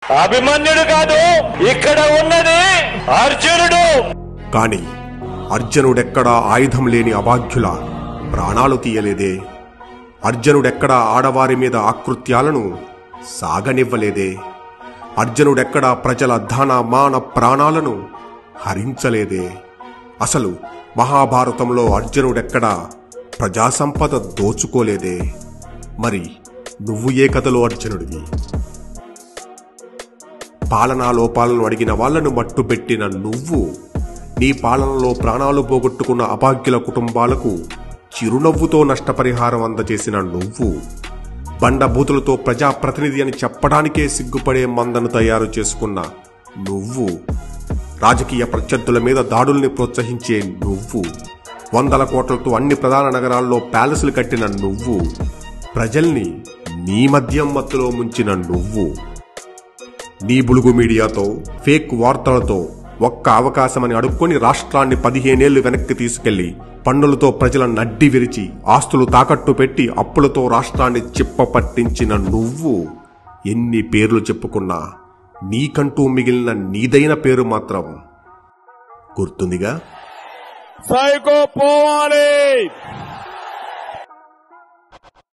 అభిమన్యుడు కాదు ఇక్కడ ఉన్నది అర్జునుడు కాని అర్జునుడెక్కడా ఆయుధం లేని అభాగ్యుల ప్రాణాలు తీయలేదే అర్జునుడెక్కడా ఆడవారి మీద ఆకృత్యాలను సాగనివ్వలేదే అర్జునుడెక్కడా ప్రజల ధన మాన ప్రాణాలను హరించలేదే అసలు మహాభారతంలో అర్జునుడెక్కడా ప్రజాసంపద దోచుకోలేదే మరి నువ్వు ఏ కథలో అర్జునుడివి పాలనా లోపాలను అడిగిన వాళ్లను మట్టుబెట్టిన నువ్వు నీ పాలనలో ప్రాణాలు పోగొట్టుకున్న అభాగ్యుల కుటుంబాలకు చిరునవ్వుతో నష్టపరిహారం అందజేసిన నువ్వు బండబూతులతో ప్రజాప్రతినిధి అని చెప్పడానికే సిగ్గుపడే మందను తయారు చేసుకున్న నువ్వు రాజకీయ ప్రత్యర్థుల మీద దాడుల్ని ప్రోత్సహించే నువ్వు వందల కోట్లతో అన్ని ప్రధాన నగరాల్లో ప్యాలెస్లు కట్టిన నువ్వు ప్రజల్ని నీ మద్యం మత్తులో ముంచిన నువ్వు నీ బులుగు మీడియాతో ఫేక్ వార్తలతో ఒక్క అవకాశమని అడుక్కొని రాష్ట్రాన్ని పదిహేనేళ్లు వెనక్కి తీసుకెళ్లి పన్నులతో ప్రజల నడ్డి విరిచి ఆస్తులు తాకట్టు పెట్టి అప్పులతో రాష్ట్రాన్ని చిప్ప పట్టించిన నువ్వు ఎన్ని పేర్లు చెప్పుకున్నా నీకంటూ మిగిలిన నీదైన పేరు మాత్రం గుర్తుందిగా సైకో పోవాలి